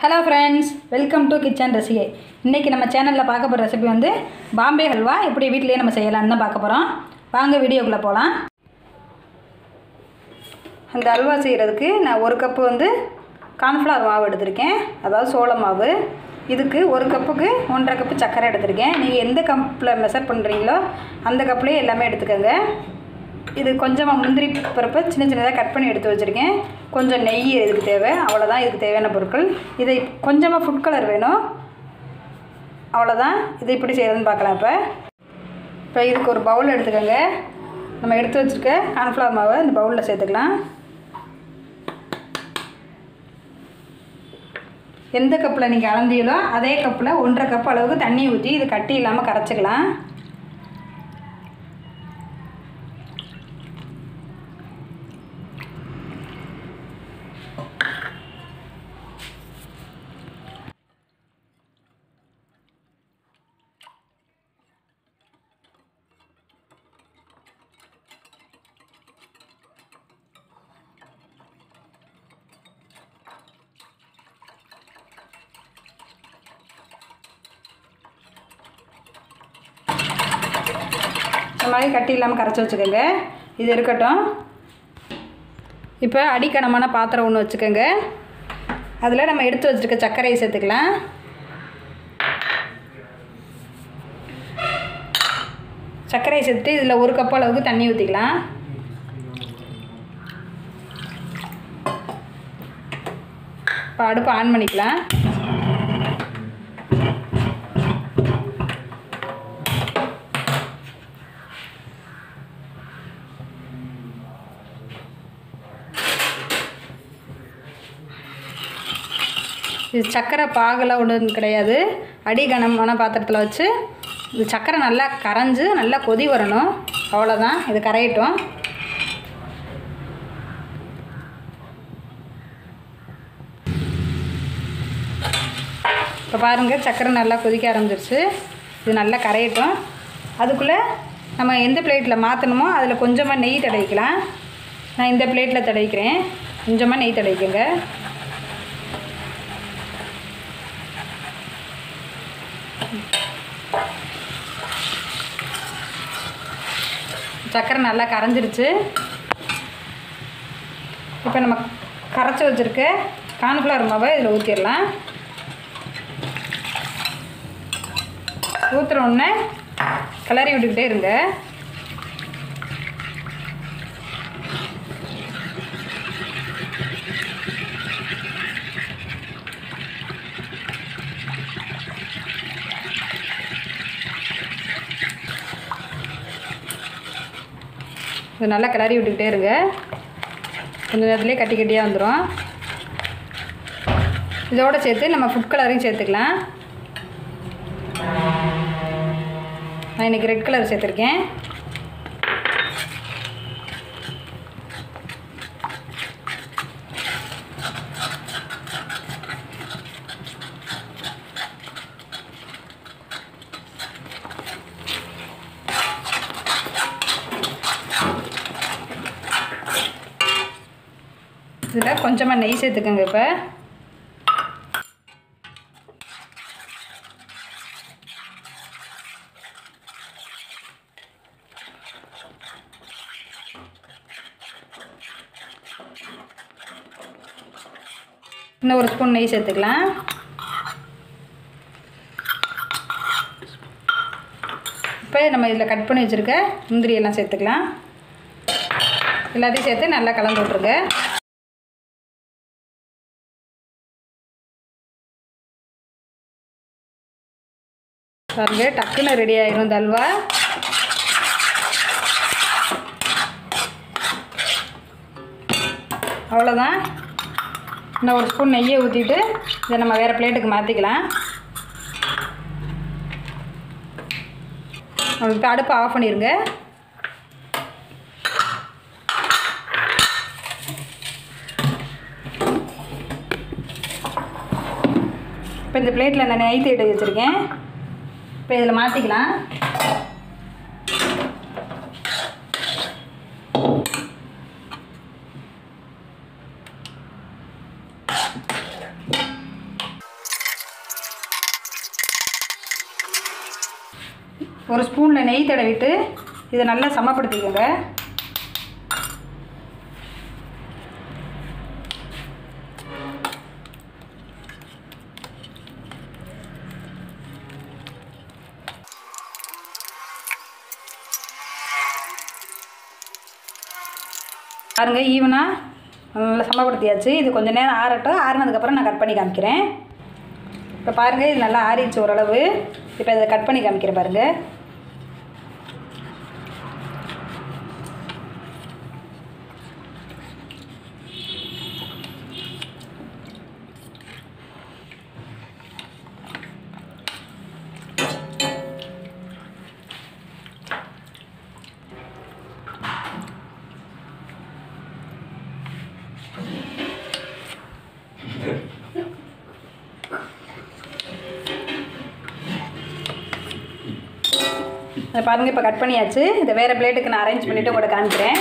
hello friends welcome to kitchen Rasigai இன்றைக்கி நம்ம சேனலில் பார்க்க போகிற ரெசிபி வந்து பாம்பே ஹல்வா எப்படி வீட்டிலேயே நம்ம செய்யலாம்னு தான் பார்க்க போகிறோம் வாங்க வீடியோக்குள்ளே போகலாம் அந்த அல்வா செய்கிறதுக்கு நான் ஒரு கப்பு வந்து கார்ன்ஃப்ளவர் மாவு எடுத்திருக்கேன் அதாவது சோள மாவு இதுக்கு ஒரு கப்புக்கு ஒன்றரை கப்பு சர்க்கரை எடுத்திருக்கேன் நீங்கள் எந்த கப்பில் மெஷர் பண்ணுறீங்களோ அந்த கப்லேயே எல்லாமே எடுத்துக்கோங்க இது கொஞ்சமாக முந்திரி பருப்பு சின்ன சின்னதாக கட் பண்ணி எடுத்து வச்சுருக்கேன் கொஞ்சம் நெய் இதுக்கு தேவை அவ்வளோதான் இதுக்கு தேவையான பொருட்கள் இதை கொஞ்சமாக ஃபுட் கலர் வேணும் அவ்வளோதான் இது இப்படி செய்கிறதுன்னு பார்க்கலாம் இப்போ இப்போ இதுக்கு ஒரு பவுல் எடுத்துக்கோங்க நம்ம எடுத்து வச்சுருக்க கார்ன்ஃப்ளவர் மாவை இந்த பவுலில் சேர்த்துக்கலாம் எந்த கப்பில் நீங்கள் அளந்தீங்களோ அதே கப்பில் ஒன்றரை கப் அளவுக்கு தண்ணி ஊற்றி இது கட்டி இல்லாமல் கரைச்சிக்கலாம் இந்த மாதிரி கட்டி இல்லாமல் கரைச்சி வச்சுக்கோங்க இது இருக்கட்டும் இப்போ அடிக்கணமான பாத்திரம் ஒன்று வச்சுக்கோங்க அதில் நம்ம எடுத்து வச்சுருக்க சர்க்கரையை சேர்த்துக்கலாம் சர்க்கரையை சேர்த்துட்டு இதில் ஒரு கப் அளவுக்கு தண்ணி ஊற்றிக்கலாம் இப்போ அடுப்பு ஆன் பண்ணிக்கலாம் இது சர்க்கரை பாகெல்லாம் ஒன்றும் கிடையாது அடி கனமான பாத்திரத்தில் வச்சு இது சர்க்கரை நல்லா கரைஞ்சி நல்லா கொதி வரணும் அவ்வளோதான் இது கரையட்டும் இப்போ பாருங்கள் சர்க்கரை நல்லா கொதிக்க ஆரம்பிச்சிருச்சு இது நல்லா கரையட்டும் அதுக்குள்ளே நம்ம எந்த பிளேட்டில் மாற்றணுமோ அதில் கொஞ்சமாக நெய் தடவிக்கலாம் நான் இந்த பிளேட்டில் தடவிக்கிறேன் கொஞ்சமாக நெய் தடவிக்கங்க சர்க்கரை நல்லா கரைஞ்சிருச்சு இப்போ நம்ம கரைச்சி வச்சுருக்க கார்ன்ஃப்ளவர் மாவை இதில் ஊற்றிடலாம் ஊற்றுற உடனே கிளறி விட்டுக்கிட்டே இருங்க இது நல்லா கிளறி விட்டுக்கிட்டே இருங்க கொஞ்சம் நேரத்துலேயே கட்டி கட்டியாக வந்துடும் இதோடு சேர்த்து நம்ம ஃபுட் கலரையும் சேர்த்துக்கலாம் நான் இன்றைக்கி ரெட் கலர் சேர்த்துருக்கேன் இதில் கொஞ்சமாக நெய் சேர்த்துக்கோங்க இப்போ இன்னும் ஒரு ஸ்பூன் நெய் சேர்த்துக்கலாம் இப்போ நம்ம இதில் கட் பண்ணி வச்சுருக்க முந்திரி எல்லாம் சேர்த்துக்கலாம் எல்லாத்தையும் சேர்த்து நல்லா கலந்து விட்ருங்க பாருங்க டக்குன்னு ரெடி ஆயிரும் இந்த அல்வா அவ்வளோதான் இன்னும் ஒரு ஸ்பூன் நெய்யை ஊற்றிட்டு இதை நம்ம வேறு பிளேட்டுக்கு மாற்றிக்கலாம் இப்போ அடுப்பை ஆஃப் பண்ணிடுங்க இப்போ இந்த பிளேட்டில் நான் நெய் தேடி வச்சுருக்கேன் இப்போ இதில் மாற்றிக்கலாம் ஒரு ஸ்பூனில் நெய் தடவிட்டு இதை நல்லா சமப்படுத்திக்கோங்க பாருங்க ஈவனாக நல்லா சமப்படுத்தியாச்சு இது கொஞ்சம் நேரம் ஆறட்டும் ஆறினதுக்கப்புறம் நான் கட் பண்ணி காமிக்கிறேன் இப்போ பாருங்கள் இது நல்லா ஆறிடுச்சு ஓரளவு இப்போ இதை கட் பண்ணி காமிக்கிறேன் பாருங்கள் அதை பாருங்கள் இப்போ கட் பண்ணியாச்சு இதை வேறு பிளேட்டுக்கு நான் அரேஞ்ச் பண்ணிவிட்டு கூட காமிக்கிறேன்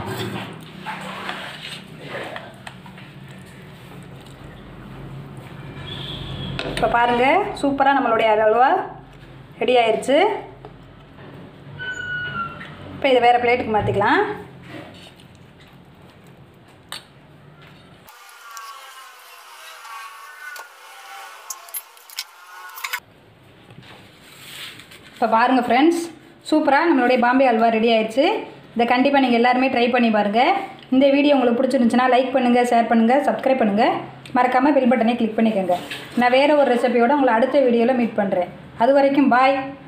இப்போ பாருங்கள் சூப்பராக நம்மளுடைய அல்வா ரெடி ஆயிடுச்சு இப்போ இதை வேறு பிளேட்டுக்கு மாற்றிக்கலாம் இப்போ பாருங்கள் ஃப்ரெண்ட்ஸ் சூப்பராக நம்மளுடைய பாம்பே அல்வா ரெடி ஆயிடுச்சு இதை கண்டிப்பாக நீங்கள் எல்லாருமே ட்ரை பண்ணி பாருங்கள் இந்த வீடியோ உங்களுக்கு பிடிச்சிருந்துச்சுன்னா லைக் பண்ணுங்கள் ஷேர் பண்ணுங்கள் சப்ஸ்கிரைப் பண்ணுங்கள் மறக்காமல் பெல் பட்டனை கிளிக் பண்ணிக்கோங்க நான் வேறு ஒரு ரெசிபியோட உங்களை அடுத்த வீடியோவில் மீட் பண்ணுறேன் அது வரைக்கும் பாய்